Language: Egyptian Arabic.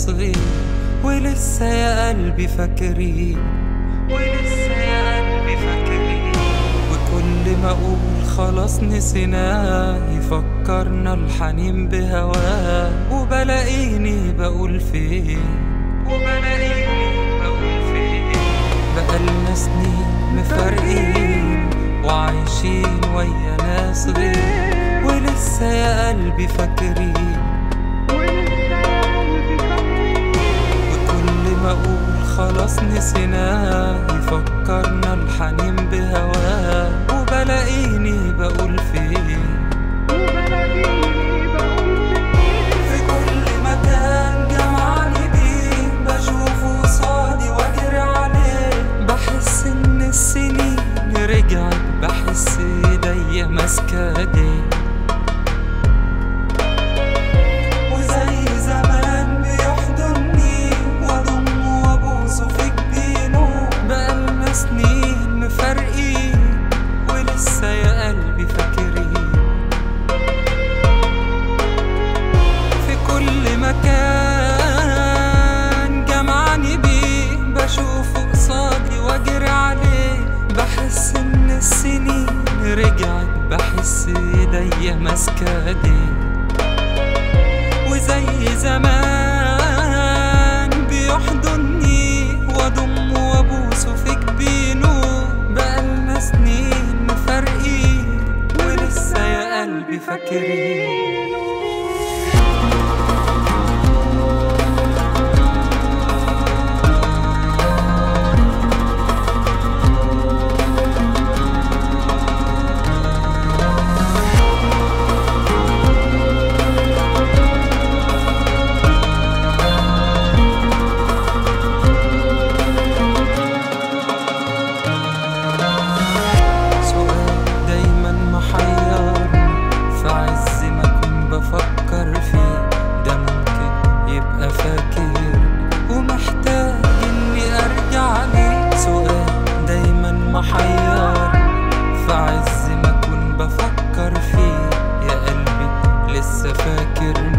صغير ولسه يا قلبي فاكرين ولسه يا قلبي فاكرين وكل ما اقول خلاص نسيناه يفكرنا الحنين بهواه وبلاقيني بقول فين وبلاقيني بقول فين بقالنا سنين مفارقين وعايشين ويا ناس غير ولسه يا قلبي فاكرين وكل ما اقول خلاص نسيناه يفكرنا الحنين بهواه وبلاقيني بقول فين في كل مكان جمعني بيه بشوفه قصادي واجري عليه بحس ان السنين رجعت بحس ايديا ماسكه ايديه وزي زمان بيحضني واضمه وابوسه في جبينه بقالنا سنين مفارقين ولسه يا قلبي فاكرين في كل مكان جمعني بيه بشوفه قصادي واجري عليه بحس ان السنين رجعت بحس ايديا ماسكه ايديه وزي زمان بيحضني واضمه وابوسه في جبينه بقالنا سنين مفارقين ولسه يا قلبي فاكرين سؤال دايما محيرني في عز ما اكون بفكر فيه ده ممكن يبقى فاكر ومحتاج اني ارجع ليه سؤال دايما محيرني في عز ما اكون بفكر فيه يا قلبي لسه فاكرني